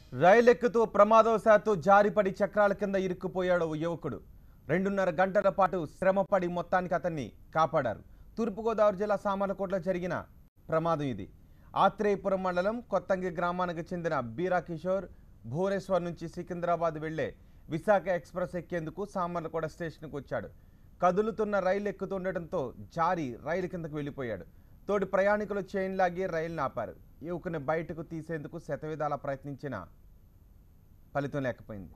రైలు ఎక్కుతూ ప్రమాదవశాత్తు జారిపడి చక్రాల కింద ఇరుక్కుపోయాడు ఓ యువకుడు రెండున్నర గంటల పాటు శ్రమపడి మొత్తానికి అతన్ని కాపాడారు తూర్పుగోదావరి జిల్లా సామర్లకోటలో జరిగిన ప్రమాదం ఇది ఆత్రేయపురం మండలం కొత్తంగి గ్రామానికి చెందిన బీరా కిషోర్ భువనేశ్వర్ నుంచి సికింద్రాబాద్ వెళ్లే విశాఖ ఎక్స్ప్రెస్ ఎక్కేందుకు సామర్లకోట స్టేషన్కు వచ్చాడు కదులుతున్న రైలు ఎక్కుతుండటంతో జారి రైలు కిందకు వెళ్ళిపోయాడు తోటి ప్రయాణికులు చైన్ లాగి రైలును ఆపారు యువకుని బయటకు తీసేందుకు శతవిధాల ప్రయత్నించిన ఫలితం లేకపోయింది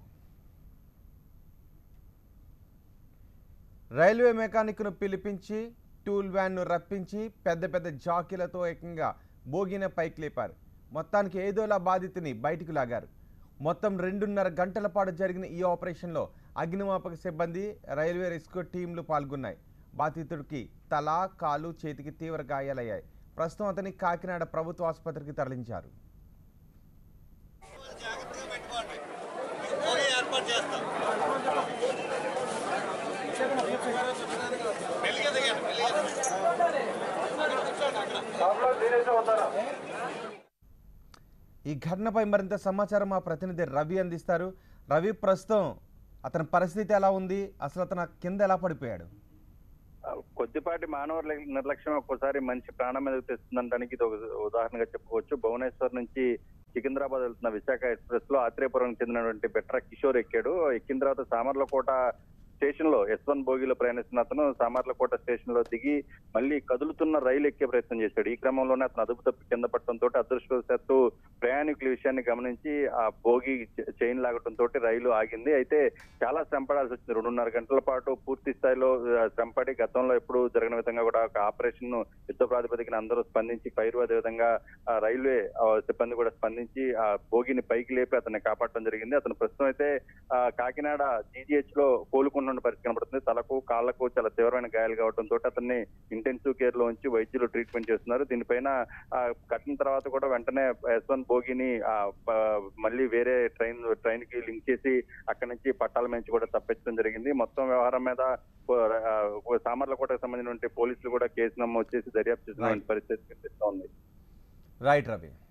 రైల్వే మెకానిక్ను పిలిపించి టూల్ వ్యాన్ను రప్పించి పెద్ద పెద్ద జాకీలతో ఏకంగా బోగిన పైకి లేపారు మొత్తానికి ఏదోలా బాధితుని బయటికి లాగారు మొత్తం రెండున్నర గంటల పాటు జరిగిన ఈ ఆపరేషన్లో అగ్నిమాపక సిబ్బంది రైల్వే రెస్క్యూ టీంలు పాల్గొన్నాయి బాధితుడికి తల కాలు చేతికి తీవ్ర గాయాలయ్యాయి ప్రస్తుతం అతని కాకినాడ ప్రభుత్వ ఆసుపత్రికి తరలించారు పోయి ఏర్పాటు చేస్తాం మెల్లిగా దిగండి మెల్లిగా ఈ ఘటనపై మరింత సమాచారం మా ప్రతినిధి రవి అందిస్తారు రవి ప్రస్తుతం అతని పరిస్థితి ఎలా ఉంది అసలు అతను కింద ఎలా పడిపోయాడు కొద్దిపాటి మానవ నిర్లక్ష్యం ఒక్కోసారి మంచి ప్రాణం మీదకి తెస్తుందనడానికి ఇది ఒక ఉదాహరణగా చెప్పుకోవచ్చు భువనేశ్వర్ నుంచి సికింద్రాబాద్ వెళ్తున్న విశాఖ ఎక్స్ప్రెస్ లో ఆత్రేయపురం చెందినటువంటి బెట్రా కిషోర్ ఎక్కాడు ఎక్కిన తర్వాత సామర్లకోట స్టేషన్ లో ఎస్ వన్ బోగిలో ప్రయాణిస్తున్న అతను సామర్లకోట స్టేషన్ లో దిగి మళ్ళీ కదులుతున్న రైలు ఎక్కే ప్రయత్నం చేశాడు ఈ క్రమంలోనే అతను అదుపు తప్పి కింద పట్టడంతో అదృష్టవశాత్తు ప్రయాణికుల విషయాన్ని గమనించి ఆ బోగి చ- చైన్ లాగటం తోటి రైలు ఆగింది అయితే చాలా శ్రమ పడాల్సి వచ్చింది రెండున్నర గంటల పాటు పూర్తి స్థాయిలో ఆ, శ్రమపడి గతంలో ఎప్పుడు జరగని విధంగా కూడా ఒక ఆపరేషన్ ను యుద్ధ ప్రాతిపదికన అందరూ స్పందించి ఫైర్ అదే విధంగా ఆ, రైల్వే ఆ, సిబ్బంది కూడా స్పందించి ఆ బోగిని పైకి లేపి అతన్ని కాపాడటం జరిగింది అతను ప్రస్తుతం అయితే ఆ, కాకినాడ జీజీహెచ్ లో కోలుకుంటున్న పరిస్థితి కనబడుతుంది తలకు కాళ్లకు చాలా తీవ్రమైన గాయాలు కావడం తోటి అతన్ని ఇంటెన్సివ్ కేర్ లో ఉంచి వైద్యులు ట్రీట్మెంట్ చేస్తున్నారు దీనిపైన ఆ, కట్టిన తర్వాత కూడా వెంటనే ఎస్ వన్ బోగిని ఆ, ప- మళ్ళీ వేరే ట్రైన్ ట్రైన్ కి లింక్ చేసి అక్కడి నుంచి పట్టాల నుంచి కూడా తప్పించడం జరిగింది మొత్తం వ్యవహారం మీద ఆ, సామర్లకోటకు సంబంధించినటువంటి పోలీసులు కూడా కేసు నమోదు చేసి దర్యాప్తు చేసిన పరిస్థితి కనిపిస్తోంది రైట్ రవి